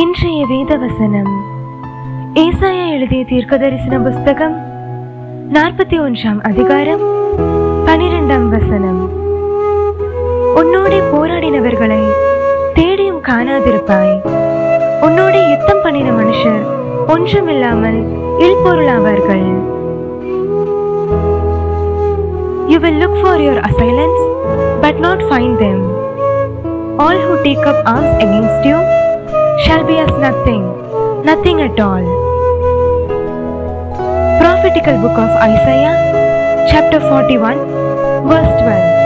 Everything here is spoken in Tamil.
இன்றைய வேத வசனம் ஏசாயா எழுதிய தீர்க்கதரிசன புஸ்தகம் நாற்பத்தி ஒன்றாம் அதிகாரம் பனிரெண்டாம் வசனம் உன்னோடே போராடினவர்களை தேடியும் காணாதிருப்பாய் உன்னோடே யுத்தம் பண்ணின மனுஷர் ஒன்றுமில்லாமல் இல்பொருளாவார்கள் You will look for your assailants, but not find them. All who take up arms against you shall be as nothing, nothing at all. Prophetical book of Isaiah, chapter 41, verse 12.